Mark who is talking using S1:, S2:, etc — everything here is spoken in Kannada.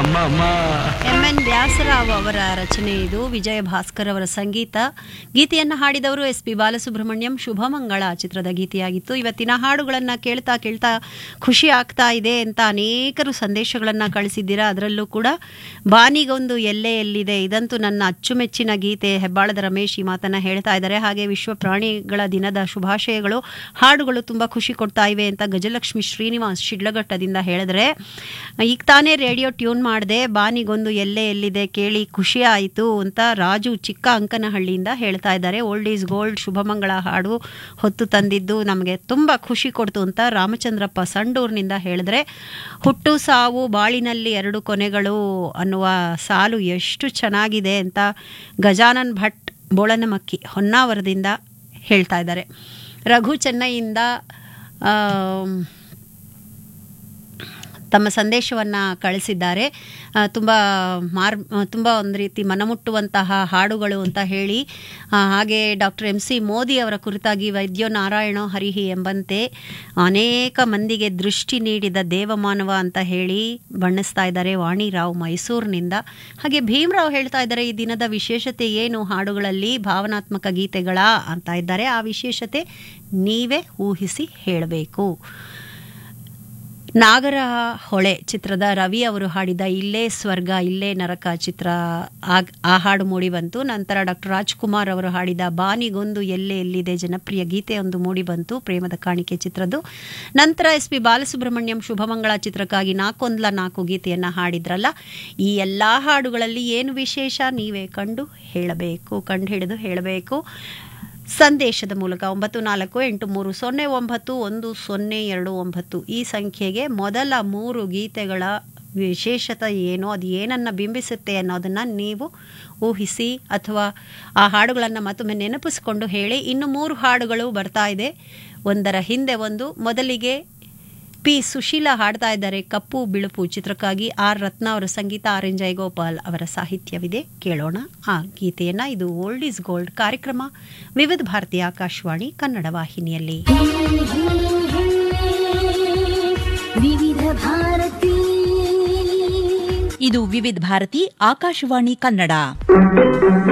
S1: ಅಮ್ಮಮ್ಮ
S2: ಎಂ ಎನ್ ವ್ಯಾಸರಾವ್ ಅವರ ರಚನೆ ಇದು ವಿಜಯ ಭಾಸ್ಕರ್ ಅವರ ಸಂಗೀತ ಗೀತೆಯನ್ನು ಹಾಡಿದವರು ಎಸ್ ಪಿ ಬಾಲಸುಬ್ರಹ್ಮಣ್ಯಂ ಶುಭಮಂಗಳ ಚಿತ್ರದ ಗೀತೆಯಾಗಿತ್ತು ಇವತ್ತಿನ ಹಾಡುಗಳನ್ನು ಕೇಳ್ತಾ ಕೇಳ್ತಾ ಖುಷಿ ಆಗ್ತಾ ಇದೆ ಅಂತ ಅನೇಕರು ಸಂದೇಶಗಳನ್ನು ಕಳಿಸಿದ್ದೀರಾ ಅದರಲ್ಲೂ ಕೂಡ ಬಾನಿಗೊಂದು ಎಲ್ಲೆ ಎಲ್ಲಿದೆ ಇದಂತೂ ನನ್ನ ಅಚ್ಚುಮೆಚ್ಚಿನ ಗೀತೆ ಹೆಬ್ಬಾಳದ ರಮೇಶ್ ಈ ಮಾತನ್ನ ಹೇಳ್ತಾ ಇದ್ದಾರೆ ಹಾಗೆ ವಿಶ್ವ ಪ್ರಾಣಿಗಳ ದಿನದ ಶುಭಾಶಯಗಳು ಹಾಡುಗಳು ತುಂಬ ಖುಷಿ ಕೊಡ್ತಾ ಇವೆ ಅಂತ ಗಜಲಕ್ಷ್ಮಿ ಶ್ರೀನಿವಾಸ್ ಶಿಡ್ಲಘಟ್ಟದಿಂದ ಹೇಳಿದ್ರೆ ಈಗ ತಾನೇ ರೇಡಿಯೋ ಟ್ಯೂನ್ ಮಾಡಿದೆ ಬಾನಿಗೊಂದು ಎಲ್ಲೆ ಎಲ್ಲಿದೆ ಕೇಳಿ ಖುಷಿ ಆಯಿತು ಅಂತ ರಾಜು ಚಿಕ್ಕ ಅಂಕನಹಳ್ಳಿಯಿಂದ ಹೇಳ್ತಾ ಇದ್ದಾರೆ ಓಲ್ಡ್ ಈಸ್ ಗೋಲ್ಡ್ ಶುಭಮಂಗಳ ಹಾಡು ಹೊತ್ತು ತಂದಿದ್ದು ನಮಗೆ ತುಂಬ ಖುಷಿ ಕೊಡ್ತು ಅಂತ ರಾಮಚಂದ್ರಪ್ಪ ಸಂಡೂರಿನಿಂದ ಹೇಳಿದ್ರೆ ಹುಟ್ಟು ಸಾವು ಬಾಳಿನಲ್ಲಿ ಎರಡು ಕೊನೆಗಳು ಅನ್ನುವ ಸಾಲು ಎಷ್ಟು ಚೆನ್ನಾಗಿದೆ ಅಂತ ಗಜಾನನ್ ಭಟ್ ಬೋಳನಮಕ್ಕಿ ಹೊನ್ನಾವರದಿಂದ ಹೇಳ್ತಾ ಇದ್ದಾರೆ ರಘು ಚೆನ್ನೈಯಿಂದ ಆಮ್, ತಮ್ಮ ಸಂದೇಶವನ್ನು ಕಳಿಸಿದ್ದಾರೆ ತುಂಬ ಮಾರ್ ತುಂಬ ಒಂದು ರೀತಿ ಮನಮುಟ್ಟುವಂತಹ ಹಾಡುಗಳು ಅಂತ ಹೇಳಿ ಆ, ಹಾಗೆ ಡಾಕ್ಟರ್ ಎಂ ಸಿ ಮೋದಿ ಅವರ ಕುರಿತಾಗಿ ವೈದ್ಯೋ ನಾರಾಯಣ ಹರಿಹಿ ಎಂಬಂತೆ ಅನೇಕ ಮಂದಿಗೆ ದೃಷ್ಟಿ ನೀಡಿದ ದೇವಮಾನವ ಅಂತ ಹೇಳಿ ಬಣ್ಣಿಸ್ತಾ ಇದ್ದಾರೆ ವಾಣಿರಾವ್ ಮೈಸೂರಿನಿಂದ ಹಾಗೆ ಭೀಮರಾವ್ ಹೇಳ್ತಾ ಇದ್ದಾರೆ ಈ ದಿನದ ವಿಶೇಷತೆ ಏನು ಹಾಡುಗಳಲ್ಲಿ ಭಾವನಾತ್ಮಕ ಗೀತೆಗಳ ಅಂತ ಇದ್ದಾರೆ ಆ ವಿಶೇಷತೆ ನೀವೇ ಊಹಿಸಿ ಹೇಳಬೇಕು ನಾಗರ ಹೊಳೆ ಚಿತ್ರದ ರವಿ ಅವರು ಹಾಡಿದ ಇಲ್ಲೇ ಸ್ವರ್ಗ ಇಲ್ಲೇ ನರಕ ಚಿತ್ರ ಆಗ್- ಆ ಹಾಡು ಮೂಡಿ ಬಂತು ನಂತರ ಡಾಕ್ಟರ್ ರಾಜ್ಕುಮಾರ್ ಅವರು ಹಾಡಿದ ಬಾನಿಗೊಂದು ಎಲ್ಲೆ ಎಲ್ಲಿದೆ ಜನಪ್ರಿಯ ಗೀತೆಯೊಂದು ಮೂಡಿ ಬಂತು ಪ್ರೇಮದ ಕಾಣಿಕೆ ಚಿತ್ರದ್ದು ನಂತರ ಎಸ್ ಪಿ ಬಾಲಸುಬ್ರಹ್ಮಣ್ಯಂ ಶುಭಮಂಗಳ ಚಿತ್ರಕ್ಕಾಗಿ ನಾಕೊಂದ್ಲ ನಾಲ್ಕು ಗೀತೆಯನ್ನು ಹಾಡಿದ್ರಲ್ಲ ಈ ಎಲ್ಲ ಹಾಡುಗಳಲ್ಲಿ ಏನು ವಿಶೇಷ ನೀವೇ ಕಂಡು ಹೇಳಬೇಕು ಕಂಡು ಹಿಡಿದು ಹೇಳಬೇಕು ಸಂದೇಶದ ಮೂಲಕ ಒಂಬತ್ತು ನಾಲ್ಕು ಎಂಟು ಮೂರು ಸೊನ್ನೆ ಒಂಬತ್ತು ಒಂದು ಸೊನ್ನೆ ಎರಡು ಒಂಬತ್ತು ಈ ಸಂಖ್ಯೆಗೆ ಮೊದಲ ಮೂರು ಗೀತೆಗಳ ವಿಶೇಷತೆ ಏನು ಅದು ಏನನ್ನು ಬಿಂಬಿಸುತ್ತೆ ಅನ್ನೋದನ್ನು ನೀವು ಊಹಿಸಿ ಅಥವಾ ಆ ಹಾಡುಗಳನ್ನು ಮತ್ತೊಮ್ಮೆ ನೆನಪಿಸಿಕೊಂಡು ಹೇಳಿ ಇನ್ನು ಮೂರು ಹಾಡುಗಳು ಬರ್ತಾ ಇದೆ ಒಂದರ ಹಿಂದೆ ಒಂದು ಮೊದಲಿಗೆ ಪಿ ಸುಶೀಲಾ ಹಾಡ್ತಾ ಇದ್ದಾರೆ ಕಪ್ಪು ಬಿಳುಪು ಚಿತ್ರಕ್ಕಾಗಿ ಆರ್ ರತ್ನ ಅವರ ಸಂಗೀತ ಆರ್ ಎನ್ ಜಯಗೋಪಾಲ್ ಅವರ ಸಾಹಿತ್ಯವಿದೆ ಕೇಳೋಣ ಆ ಗೀತೆಯನ್ನ ಇದು ಓಲ್ಡ್ ಇಸ್ ಗೋಲ್ಡ್ ಕಾರ್ಯಕ್ರಮ ವಿವಿಧ ಭಾರತಿ ಆಕಾಶವಾಣಿ ಕನ್ನಡ ವಾಹಿನಿಯಲ್ಲಿ
S3: ವಿವಿಧ ಭಾರತಿ
S4: ಇದು ವಿವಿಧ ಭಾರತಿ ಆಕಾಶವಾಣಿ ಕನ್ನಡ